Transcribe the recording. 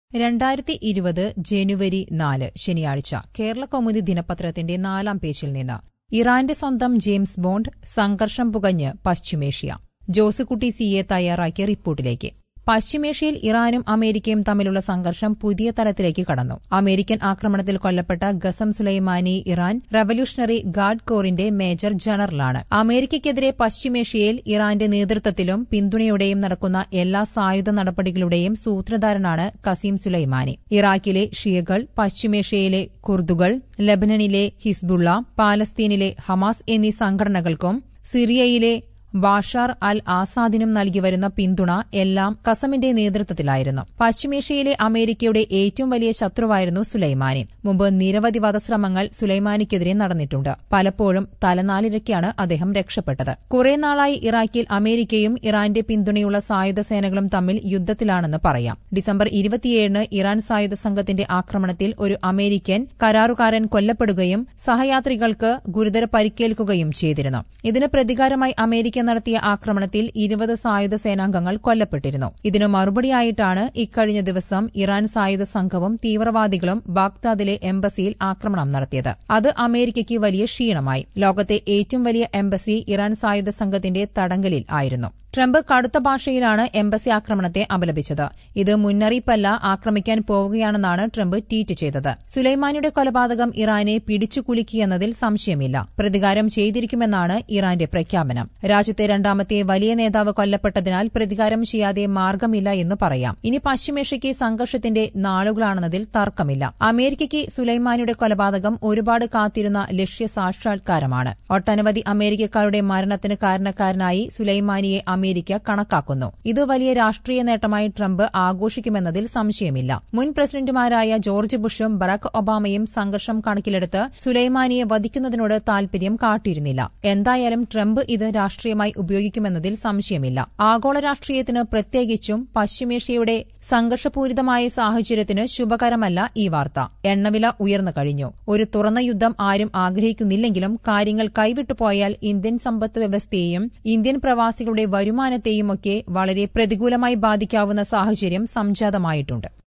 രണ്ടായിരത്തി ഇരുപത് ജനുവരി നാല് ശനിയാഴ്ച കേരള കൗമുദി ദിനപത്രത്തിന്റെ നാലാം പേജിൽ നിന്ന് ഇറാന്റെ സ്വന്തം ജെയിംസ് ബോണ്ട് സംഘർഷം പുകഞ്ഞ് പശ്ചിമേഷ്യ ജോസുകുട്ടി സി എ തയ്യാറാക്കിയ റിപ്പോർട്ടിലേക്ക് പശ്ചിമേഷ്യയിൽ ഇറാനും അമേരിക്കയും തമ്മിലുള്ള സംഘർഷം പുതിയ തലത്തിലേക്ക് കടന്നു അമേരിക്കൻ ആക്രമണത്തിൽ കൊല്ലപ്പെട്ട Qasem Soleimani Iran revolutionary guard കോറിന്റെ മേജർ ജനറലാണ് അമേരിക്കയ്ക്കെതിരെ പശ്ചിമേഷ്യയിൽ ഇറാന്റെ നേതൃത്വത്തിലും പിന്തുണയോടെയും നടക്കുന്ന എല്ലാ സായുധ നടപടികളുടെയും സൂത്രധാരനാണ് കസീം സുലൈമാനി ഇറാഖിലെ ഷിയകൾ പശ്ചിമേഷ്യയിലെ കുർദുകൾ ലബനനിലെ ഹിസ്ബുള്ള പാലസ്തീനിലെ ഹമാസ് എന്നീ സംഘടനകൾക്കും സിറിയയിലെ ബാഷാർ അൽ ആസാദിനും നൽകി വരുന്ന പിന്തുണ എല്ലാം കസമിന്റെ നേതൃത്വത്തിലായിരുന്നു പശ്ചിമേഷ്യയിലെ അമേരിക്കയുടെ ഏറ്റവും വലിയ ശത്രുവായിരുന്നു സുലൈമാനി മുമ്പ് നിരവധി വധശ്രമങ്ങൾ സുലൈമാനിക്കെതിരെ നടന്നിട്ടുണ്ട് പലപ്പോഴും തലനാലിരയ്ക്കാണ് അദ്ദേഹം രക്ഷപ്പെട്ടത് കുറെ നാളായി ഇറാഖിൽ അമേരിക്കയും ഇറാന്റെ പിന്തുണയുള്ള സായുധ സേനകളും തമ്മിൽ യുദ്ധത്തിലാണെന്ന് പറയാം ഡിസംബർ ഇരുപത്തിയേഴിന് ഇറാൻ സായുധ സംഘത്തിന്റെ ആക്രമണത്തിൽ ഒരു അമേരിക്കൻ കരാറുകാരൻ കൊല്ലപ്പെടുകയും സഹയാത്രികൾക്ക് ഗുരുതര പരിക്കേൽക്കുകയും ചെയ്തിരുന്നു ഇതിന് പ്രതികാരമായി അമേരിക്ക നടത്തിയ ആക്രമണത്തിൽ ഇരുപത് സായുധ സേനാംഗങ്ങൾ കൊല്ലപ്പെട്ടിരുന്നു ഇതിനു മറുപടിയായിട്ടാണ് ഇക്കഴിഞ്ഞ ദിവസം ഇറാൻ സായുധ സംഘവും തീവ്രവാദികളും ബാഗ്ദാദിലെ എംബസിയിൽ ആക്രമണം നടത്തിയത് അത് അമേരിക്കയ്ക്ക് വലിയ ക്ഷീണമായി ലോകത്തെ ഏറ്റവും വലിയ എംബസി ഇറാൻ സായുധ സംഘത്തിന്റെ തടങ്കലിൽ ആയിരുന്നു ട്രംപ് കടുത്ത ഭാഷയിലാണ് എംബസി ആക്രമണത്തെ അപലപിച്ചത് ഇത് മുന്നറിയിപ്പല്ല ആക്രമിക്കാൻ പോവുകയാണെന്നാണ് ട്രംപ് ട്വീറ്റ് ചെയ്തത് സുലൈമാനിയുടെ കൊലപാതകം ഇറാനെ പിടിച്ചുകുലുക്കിയെന്നതിൽ സംശയമില്ല പ്രതികാരം ചെയ്തിരിക്കുമെന്നാണ് ഇറാന്റെ പ്രഖ്യാപനം രാജ്യത്തെ രണ്ടാമത്തെ വലിയ നേതാവ് കൊല്ലപ്പെട്ടതിനാൽ പ്രതികാരം ചെയ്യാതെ മാർഗമില്ല എന്ന് പറയാം ഇനി പശ്ചിമേഷ്യയ്ക്ക് സംഘർഷത്തിന്റെ നാളുകളാണെന്നതിൽ തർക്കമില്ല അമേരിക്കയ്ക്ക് സുലൈമാനിയുടെ കൊലപാതകം ഒരുപാട് കാത്തിരുന്ന ലക്ഷ്യ സാക്ഷാത്കാരമാണ് ഒട്ടനവധി അമേരിക്കക്കാരുടെ മരണത്തിന് കാരണക്കാരനായി സുലൈമാനിയെ അമേരിക്ക കണക്കാക്കുന്നു ഇത് വലിയ രാഷ്ട്രീയ നേട്ടമായി ട്രംപ് ആഘോഷിക്കുമെന്നതിൽ സംശയമില്ല മുൻ പ്രസിഡന്റുമാരായ ജോർജ് ബുഷും ബറാക് ഒബാമയും സംഘർഷം കണക്കിലെടുത്ത് സുലൈമാനിയെ വധിക്കുന്നതിനോട് താൽപര്യം കാട്ടിയിരുന്നില്ല എന്തായാലും ട്രംപ് ഇത് രാഷ്ട്രീയമായി ഉപയോഗിക്കുമെന്നതിൽ സംശയമില്ല ആഗോള രാഷ്ട്രീയത്തിന് പ്രത്യേകിച്ചും പശ്ചിമേഷ്യയുടെ സംഘർഷപൂരിതമായ സാഹചര്യത്തിന് ശുഭകരമല്ല ഈ വാർത്ത എണ്ണവില ഉയർന്നു കഴിഞ്ഞു ഒരു തുറന്ന യുദ്ധം ആരും ആഗ്രഹിക്കുന്നില്ലെങ്കിലും കാര്യങ്ങൾ കൈവിട്ടുപോയാൽ ഇന്ത്യൻ സമ്പദ് വ്യവസ്ഥയെയും ഇന്ത്യൻ പ്രവാസികളുടെ വരുമാനത്തെയുമൊക്കെ വളരെ പ്രതികൂലമായി ബാധിക്കാവുന്ന സാഹചര്യം സംജാതമായിട്ടുണ്ട്